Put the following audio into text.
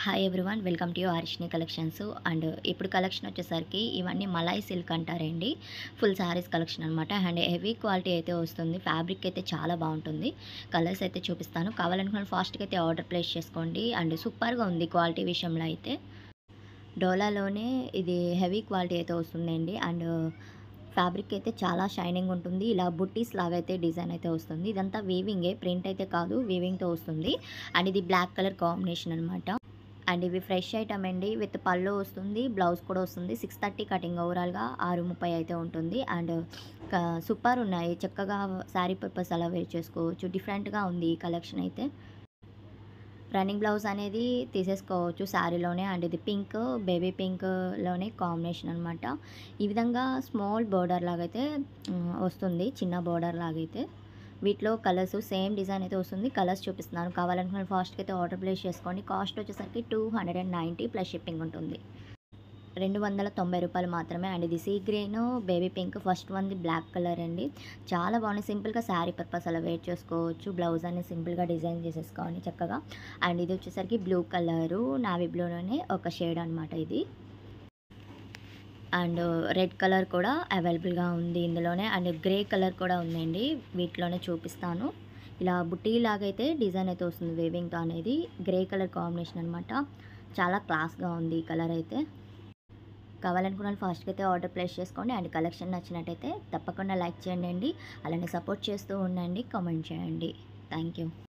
hi everyone welcome to Harishni collections and ఇప్పుడు collection వచ్చేసరికి ఇవన్నీ మలాయ్ సిల్క్ అంటారండి ఫుల్ శారీస్ కలెక్షన్ అనమాట అండ్ హెవీ క్వాలిటీ అయితే వస్తుంది ఫ్యాబ్రిక్ అయితే చాలా బాగుంటుంది కలర్స్ అయితే చూపిస్తాను కావాలనుకున్న ఫాస్ట్గా అయితే ఆర్డర్ ప్లేస్ చేసుకోండి అండ్ సూపర్గా ఉంది క్వాలిటీ విషయంలో అయితే డోలాలోనే ఇది హెవీ క్వాలిటీ అయితే వస్తుందండి అండ్ ఫ్యాబ్రిక్ అయితే చాలా షైనింగ్ ఉంటుంది ఇలా బుట్టీస్ లాగా అయితే డిజైన్ అయితే వస్తుంది ఇదంతా వీవింగే ప్రింట్ అయితే కాదు వీవింగ్తో వస్తుంది అండ్ ఇది బ్లాక్ కలర్ కాంబినేషన్ అనమాట అండ్ ఇవి ఫ్రెష్ ఐటమ్ అండి విత్ పళ్ళు వస్తుంది బ్లౌజ్ కూడా వస్తుంది సిక్స్ థర్టీ కటింగ్ ఓవరాల్గా ఆరు ముప్పై అయితే ఉంటుంది అండ్ సూపర్ ఉన్నాయి చక్కగా శారీ పర్పస్ అలా వేర్ చేసుకోవచ్చు డిఫరెంట్గా ఉంది ఈ కలెక్షన్ అయితే రన్నింగ్ బ్లౌజ్ అనేది తీసేసుకోవచ్చు శారీలోనే అండ్ ఇది పింక్ బేబీ పింక్లోనే కాంబినేషన్ అనమాట ఈ విధంగా స్మాల్ బోర్డర్ లాగైతే ఉమ్, వస్తుంది చిన్న బోర్డర్ లాగైతే వీటిలో కలర్స్ సేమ్ డిజైన్ అయితే వస్తుంది కలర్స్ చూపిస్తున్నాను కావాలనుకున్న ఫాస్ట్గా అయితే ఆర్డర్ ప్లేస్ చేసుకోండి కాస్ట్ వచ్చేసరికి two hundred and ninety plus shipping ఉంటుంది రెండు వందల తొంభై రూపాయలు మాత్రమే అండ్ ఇది sea green baby pink first వన్ది బ్లాక్ కలర్ అండి చాలా బాగుంది సింపుల్గా శారీ పర్పస్ అలా వేర్ చేసుకోవచ్చు బ్లౌజ్ అనేది సింపుల్గా డిజైన్ చేసేసుకోండి చక్కగా అండ్ ఇది వచ్చేసరికి బ్లూ కలరు నావీ బ్లూలోనే ఒక షేడ్ అనమాట ఇది అండ్ రెడ్ కలర్ కూడా అవైలబుల్గా ఉంది ఇందులోనే అండ్ గ్రే కలర్ కూడా ఉందండి వీటిలోనే చూపిస్తాను ఇలా బుట్టి లాగైతే డిజైన్ అయితే వస్తుంది వేవింగ్తో అనేది గ్రే కలర్ కాంబినేషన్ అనమాట చాలా క్లాస్గా ఉంది ఈ కలర్ అయితే కావాలనుకున్న వాళ్ళు ఫాస్ట్గా అయితే ఆర్డర్ ప్లేస్ చేసుకోండి అండ్ కలెక్షన్ నచ్చినట్టయితే తప్పకుండా లైక్ చేయండి అలానే సపోర్ట్ చేస్తూ ఉండండి కామెంట్ చేయండి థ్యాంక్ యూ